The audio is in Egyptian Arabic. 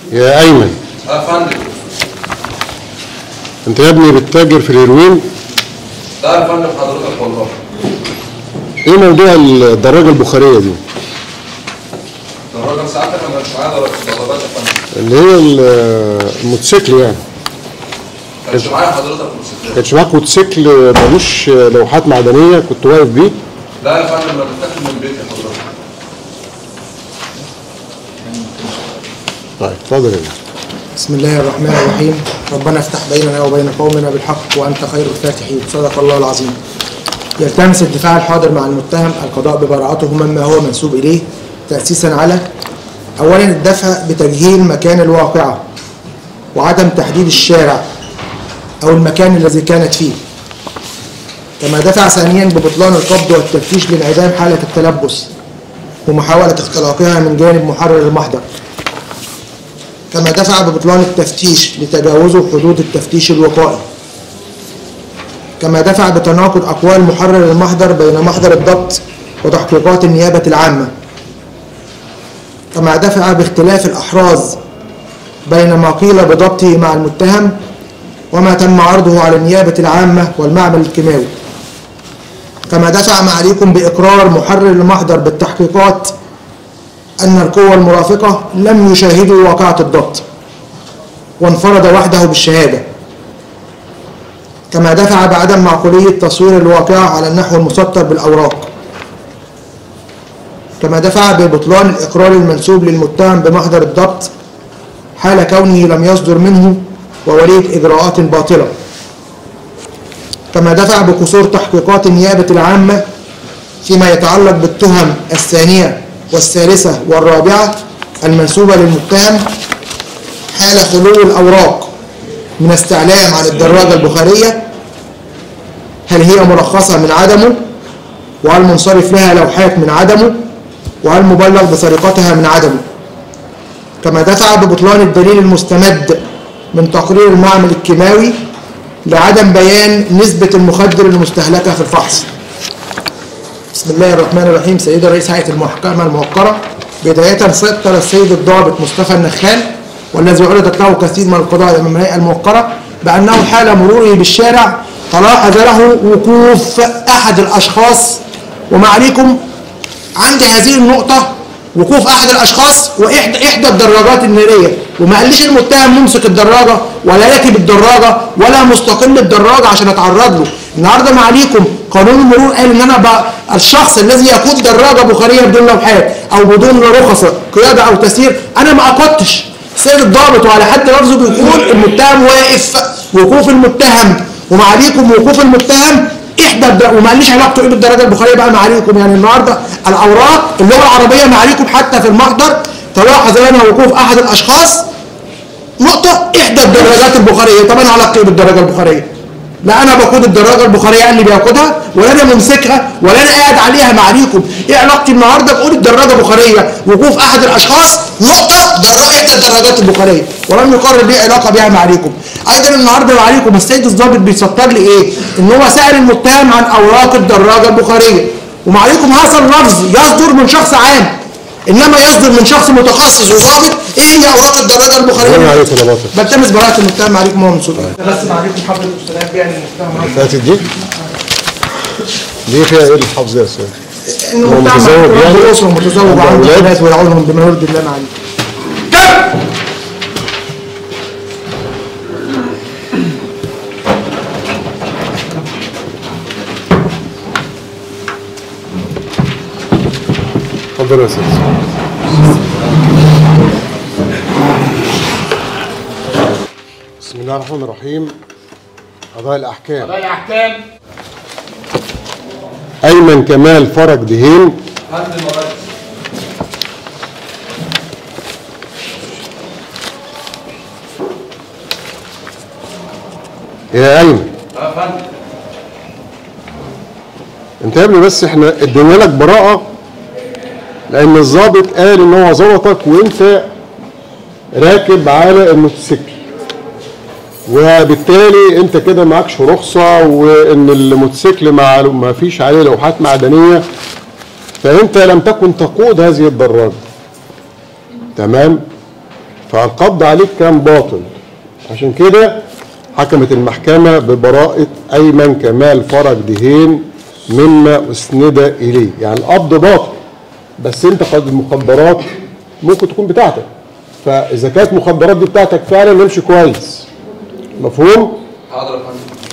يا ايمن يا فندم انت يا ابني بتتاجر في الهيروين لا يا فندم حضرتك والله ايه موضوع الدراجه البخاريه دي الراجل ساعتها ما كانش معايا ضربات يا فندم اللي هي ال- الموتوسيكل يعني ما كانش معايا حضرتك موتوسيكلات كانش معاك موتوسيكل ملوش لوحات معدنيه كنت واقف بيه لا يا فندم انا بتاكل من بيتي حضرتك طيب اتفضل يا ابني بسم الله الرحمن الرحيم ربنا افتح بيننا وبين قومنا بالحق وأنت خير الفاتحين صدق الله العظيم يلتمس الدفاع الحاضر مع المتهم القضاء ببراءته مما هو منسوب إليه تأسيسا على أولا الدفع بتجهيل مكان الواقعة وعدم تحديد الشارع أو المكان الذي كانت فيه كما دفع ثانيا ببطلان القبض والتفتيش لانعدام حالة التلبس ومحاولة اختلاقها من جانب محرر المحضر كما دفع ببطلان التفتيش لتجاوزه حدود التفتيش الوقائي كما دفع بتناقض أقوال محرر المحضر بين محضر الضبط وتحقيقات النيابة العامة كما دفع باختلاف الأحراز بين ما قيل بضبطه مع المتهم وما تم عرضه على النيابة العامة والمعمل الكيماوي كما دفع معاليكم بإقرار محرر المحضر بالتحقيقات أن القوى المرافقة لم يشاهدوا واقعة الضبط وانفرد وحده بالشهادة كما دفع بعدم معقولية تصوير الواقعة على النحو المسطر بالأوراق كما دفع ببطلان الإقرار المنسوب للمتهم بمحضر الضبط حال كونه لم يصدر منه ووليد إجراءات باطلة كما دفع بقصور تحقيقات النيابة العامة فيما يتعلق بالتهم الثانية والثالثة والرابعة المنسوبة للمتهم حال خلو الأوراق من استعلام عن الدراجة البخارية هل هي مرخصة من عدمه وهل منصرف لها لوحات من عدمه وهل مبلغ بسرقتها من عدمه كما دفع ببطلان الدليل المستمد من تقرير المعمل الكيماوي لعدم بيان نسبة المخدر المستهلكة في الفحص بسم الله الرحمن الرحيم سيد رئيس هيئة المحكمة الموقرة بداية سيطر السيد الضابط مصطفى النخال والذي عرضت له كثير من القضايا من الهيئة الموقرة بأنه حال مروره بالشارع تلاحظ له وقوف أحد الأشخاص ومعليكم عند هذه النقطة وقوف أحد الأشخاص وإحدى إحدى الدراجات النارية وما قاليش المتهم ممسك الدراجة ولا راكب الدراجة ولا مستقل الدراجة عشان أتعرض له النهارده معاليكم قانون المرور قال ان انا بقى الشخص الذي يقود دراجه بخاريه بدون لوحات او بدون رخص قياده او تسيير انا ما اقدتش سيد الضابط وعلى حد لفظه بيقول المتهم واقف وقوف المتهم ومعاليكم وقوف المتهم احدى الد- وما قاليش علاقته ايه بالدرجه البخاريه بقى معاليكم يعني النهارده الاوراق اللغه العربيه معاليكم حتى في المحضر تلاحظ لنا وقوف احد الاشخاص نقطة إحدى الدراجات البخارية طب أنا علاقتي إيه بالدراجة البخارية لا أنا بقود الدراجة البخارية اللي بياخدها ولا أنا ممسكها ولا أنا قاعد عليها معاليكم إيه علاقتي النهاردة بقول الدراجة بخارية وقوف أحد الأشخاص نقطة دراجة إحدى الدراجات البخارية ولم يقرر لي علاقة بها معاليكم أيضا النهاردة معاليكم السيد الضابط بيسطر لي إيه إن هو سأل المتهم عن أوراق الدراجة البخارية ومعاليكم هذا اللفظ يصدر من شخص عام انما يصدر من شخص متخصص وضابط ايه هي اوراق الدراجه البخاريه السلام عليكم يا باطل بلتمس براءة المتهم عليكم هو منصور بس عليكم حفظ المستند يعني المتهم فاتت دي دي فيها ايه الحفظ يا استاذ انه هو متهم متزوج رب يعني؟ اسره متزوج عنده وعنده أولاد؟ اولاد ويعولهم بما يرضي الله معاليكم اتفضل يا استاذ بسم الله الرحمن الرحيم قضاء الاحكام الاحكام ايمن كمال فرج دهين فندم يا ريس يا ايمن يا فندم انت يا ابني بس احنا ادينا لك براءة لان الضابط قال ان هو ظبطك وانت راكب على الموتوسيكل وبالتالي انت كده معكش رخصة وان الموتوسيكل مع ما فيش عليه لوحات معدنية فانت لم تكن تقود هذه الدراجة تمام فالقبض عليك كان باطل عشان كده حكمت المحكمة ببراءة أيمن كمال فرج دهين مما أسند إليه يعني القبض باطل بس أنت قد المخدرات ممكن تكون بتاعتك فإذا كانت المخدرات دي بتاعتك فعلا نمشي كويس مفهوم؟ حاضر يا فندم